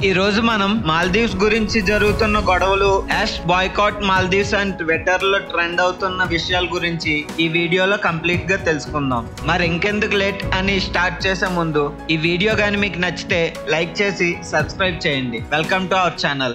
ఈ రోజు మనం మాల్దీవ్స్ గురించి జరుగుతున్న గొడవలు hash boycott Maldives and Twitter లో ట్రెండ్ అవుతున్న విషయాల గురించి ఈ వీడియోలో కంప్లీట్ గా తెలుసుకుందాం మరి ఇంకెందుకు లేట్ అని స్టార్ట్ చేసే ముందు ఈ వీడియో కానీ మీకు నచ్చితే లైక్ చేసి సబ్స్క్రైబ్ చేయండి వెల్కమ్ టు అవర్ ఛానల్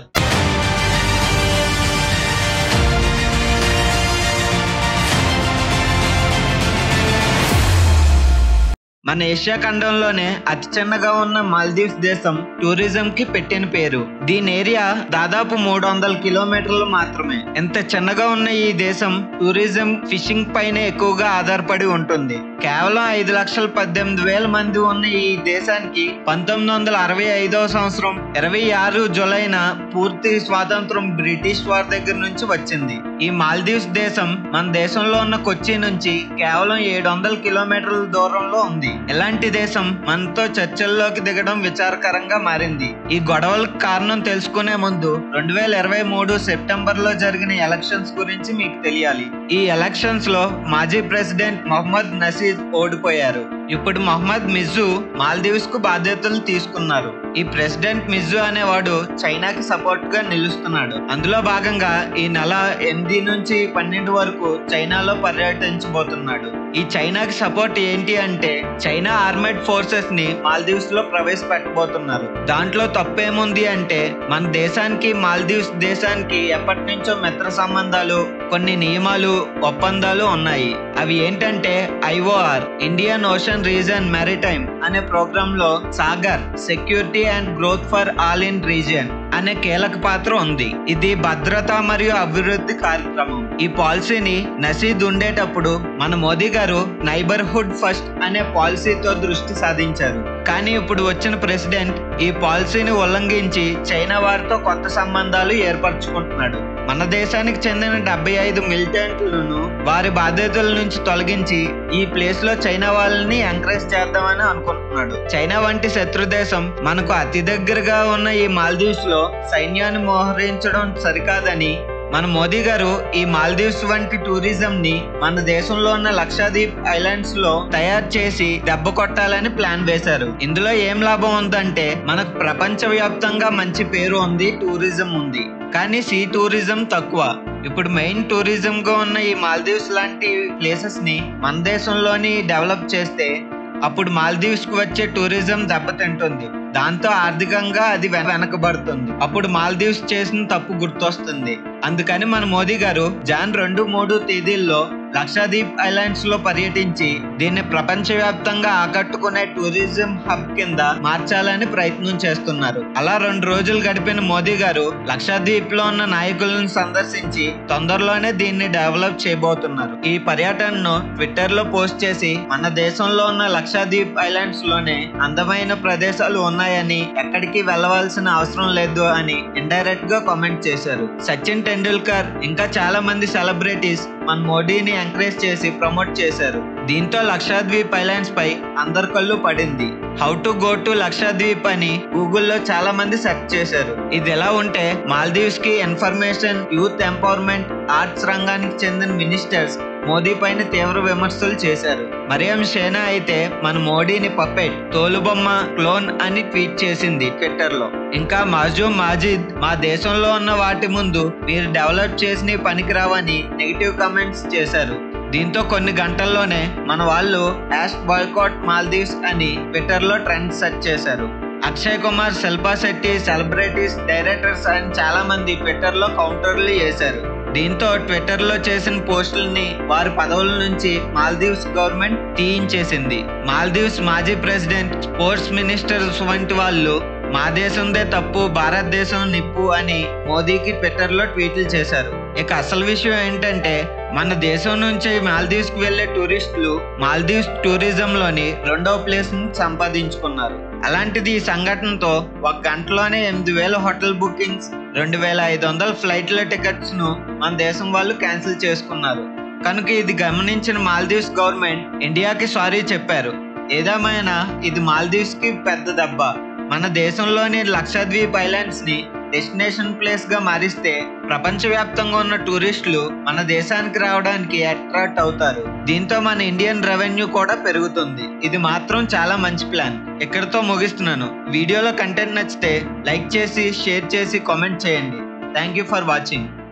మన ఏషియా ఖండంలోనే అతి చిన్నగా ఉన్న మాల్దీవ్స్ దేశం టూరిజం కి పెట్టిన పేరు దీని ఏరియా దాదాపు మూడు వందల కిలోమీటర్లు మాత్రమే ఎంత చిన్నగా ఉన్న ఈ దేశం టూరిజం ఫిషింగ్ పైన ఎక్కువగా ఆధారపడి ఉంటుంది కేవలం ఐదు లక్షల పద్దెనిమిది వేల మంది ఉన్న ఈ దేశానికి పంతొమ్మిది వందల అరవై ఐదవ సంవత్సరం ఇరవై ఆరు జులైన పూర్తి స్వాతంత్రం బ్రిటిష్ వారి దగ్గర నుంచి వచ్చింది ఈ మాల్దీవ్స్ దేశం మన దేశంలో ఉన్న కొచ్చి నుంచి కేవలం ఏడు వందల కిలోమీటర్ల దూరంలో ఉంది ఇలాంటి దేశం మనతో చర్చల్లోకి దిగడం విచారకరంగా మారింది ఈ గొడవలకు కారణం తెలుసుకునే ముందు రెండు వేల ఇరవై మూడు సెప్టెంబర్ లో జరిగిన ఎలక్షన్స్ గురించి మీకు తెలియాలి ఈ ఎలక్షన్స్ లో మాజీ ప్రెసిడెంట్ మొహమ్మద్ నసీద్ ఓడిపోయారు ఇప్పుడు మొహమ్మద్ మిజు మాల్దీవ్స్ కు బాధ్యతలు తీసుకున్నారు ఈ ప్రెసిడెంట్ మిజు అనేవాడు చైనాకి సపోర్ట్ గా నిలుస్తున్నాడు అందులో భాగంగా ఈ నెల ఎనిమిది నుంచి పన్నెండు వరకు చైనాలో పర్యటించబోతున్నాడు ఈ చైనాకి సపోర్ట్ ఏంటి అంటే చైనా ఆర్మేడ్ ఫోర్సెస్ ని మాల్దీవ్స్ లో ప్రవేశపెట్టబోతున్నారు దాంట్లో తప్పేముంది అంటే మన దేశానికి మాల్దీవ్స్ దేశానికి ఎప్పటి నుంచో మిత్ర సంబంధాలు కొన్ని నియమాలు ఒప్పందాలు ఉన్నాయి అవి ఏంటంటే IOR Indian ocean region maritime అనే ప్రోగ్రామ్ లో Sagar security and growth for all in region అనే కీలక పాత్ర ఉంది ఇది భద్రత మరియు అభివృద్ధి కార్యక్రమం ఈ పాలసీని నసీద్ ఉండేటప్పుడు మన మోదీ గారు నైబర్హుడ్ ఫస్ట్ అనే పాలసీతో దృష్టి సాధించారు కానీ ఇప్పుడు వచ్చిన ప్రెసిడెంట్ ఈ పాలసీని ఉల్లంఘించి చైనా వారితో కొత్త సంబంధాలు ఏర్పరచుకుంటున్నాడు మన దేశానికి చెందిన డెబ్బై ఐదు మిలిటెంట్లను వారి బాధ్యతల నుంచి తొలగించి ఈ ప్లేస్ లో చైనా వాళ్ళని ఎంకరేజ్ చేద్దామని అనుకుంటున్నాడు చైనా వంటి శత్రు దేశం మనకు అతి దగ్గరగా ఉన్న ఈ మాల్దీవ్స్ లో సైన్యాన్ని మోహరించడం సరికాదని మన మోదీ గారు ఈ మాల్దీవ్స్ వంటి టూరిజం ని మన దేశంలో ఉన్న లక్షాదీప్ ఐలాండ్స్ లో తయారు చేసి దెబ్బ కొట్టాలని ప్లాన్ వేశారు ఇందులో ఏం లాభం ఉందంటే మనకు ప్రపంచ వ్యాప్తంగా మంచి పేరు ఉంది టూరిజం ఉంది కానీ సీ టూరిజం తక్కువ ఇప్పుడు మెయిన్ టూరిజం గా ఉన్న ఈ మాల్దీవ్స్ లాంటి ప్లేసెస్ ని మన దేశంలోని డెవలప్ చేస్తే అప్పుడు మాల్దీవ్స్ కు వచ్చే టూరిజం దెబ్బతింటుంది దాంతో ఆర్థికంగా అది వెన- వెనకబడుతుంది అప్పుడు మాల్దీవ్స్ చేసిన తప్పు గుర్తొస్తుంది అందుకని మన మోదీ గారు జాన్ రెండు మూడు తేదీల్లో లక్షాదీప్ ఐలాండ్స్ లో పర్యటించి దీన్ని ప్రపంచవ్యాప్తంగా ఆకట్టుకునే టూరిజం హబ్ కింద మార్చాలని ప్రయత్నం చేస్తున్నారు అలా రెండు రోజులు గడిపిన మోదీ గారు లక్షాదీప్ లో ఉన్న నాయకులను సందర్శించి తొందరలోనే దీన్ని డెవలప్ చేయబోతున్నారు ఈ పర్యటనను ట్విట్టర్ లో పోస్ట్ చేసి మన దేశంలో ఉన్న లక్షాదీప్ ఐలాండ్స్ లోనే అందమైన ప్రదేశాలు ఉన్నాయని ఎక్కడికి వెళ్ళవలసిన అవసరం లేదు అని ఇండైరెక్ట్ గా కామెంట్ చేశారు సచిన్ టెండూల్కర్ ఇంకా చాలా మంది సెలబ్రిటీస్ మన మోడీని ఎంకరేజ్ చేసి ప్రమోట్ చేశారు దీంతో లక్షాద్వీప్ ఐలాండ్స్ పై అందరి కళ్ళు పడింది how to go to Lakshadweep అని గూగుల్లో చాలా మంది సెర్చ్ చేశారు ఇది ఎలా ఉంటే మాల్దీవ్స్ కి ఇన్ఫర్మేషన్ యూత్ ఎంపవర్మెంట్ ఆర్ట్స్ రంగానికి చెందిన మినిస్టర్స్ మోదీ పైన తీవ్ర విమర్శలు చేశారు మరియం షేనా అయితే మన మోడీని పప్పెట్ తోలుబొమ్మ క్లోన్ అని ట్వీట్ చేసింది ట్విట్టర్ లో ఇంకా మాజూమ్ మాజిద్ మా దేశంలో ఉన్న వాటి ముందు మీరు డెవలప్ చేసిన పనికిరావని నెగిటివ్ కమెంట్స్ చేశారు దీంతో కొన్ని గంటల్లోనే మన వాళ్ళు యాష్ బాయ్కాట్ మాల్దీవ్స్ అని ట్విట్టర్ లో ట్రెండ్ సెట్ చేశారు అక్షయ్ కుమార్ శిల్పా శెట్టి సెలబ్రిటీస్ డైరెక్టర్స్ అని చాలా మంది ట్విట్టర్ లో కౌంటర్లు చేశారు దీంతో ట్విట్టర్ లో చేసిన పోస్టుల్ని వారి పదవుల నుంచి మాల్దీవ్స్ గవర్నమెంట్ తీయించేసింది మాల్దీవ్స్ మాజీ ప్రెసిడెంట్ స్పోర్ట్స్ మినిస్టర్స్ వంటి వాళ్ళు మా దేశందే తప్పు భారతదేశం నిప్పు అని మోదీకి ట్విట్టర్ లో ట్వీట్లు చేశారు ఇక అసలు విషయం ఏంటంటే మన దేశం నుంచి మాల్దీవ్స్ కి వెళ్లే టూరిస్టులు మాల్దీవ్స్ టూరిజం లోని రెండవ ప్లేస్ ని సంపాదించుకున్నారు అలాంటిది ఈ సంఘటనతో ఒక గంటలోనే ఎనిమిది వేల హోటల్ బుకింగ్స్ రెండు వేల ఐదు వందల ఫ్లైట్ల టికెట్స్ ను మన దేశం వాళ్ళు క్యాన్సిల్ చేసుకున్నారు కనుక ఇది గమనించిన మాల్దీవ్స్ గవర్నమెంట్ ఇండియాకి సారీ చెప్పారు ఏదేమైనా ఇది మాల్దీవ్స్ కి పెద్ద దెబ్బ మన దేశంలోని లక్షద్వీప్ ఐలాండ్స్ ని డెస్టినేషన్ ప్లేస్ గా మారిస్తే ప్రపంచవ్యాప్తంగా ఉన్న టూరిస్టులు మన దేశానికి రావడానికి అట్రాక్ట్ అవుతారు దీంతో మన ఇండియన్ రెవెన్యూ కూడా పెరుగుతుంది ఇది మాత్రం చాలా మంచి ప్లాన్ ఇక్కడితో ముగిస్తున్నాను వీడియోలో కంటెంట్ నచ్చితే లైక్ చేసి షేర్ చేసి కామెంట్ చేయండి థ్యాంక్ యూ ఫర్ వాచింగ్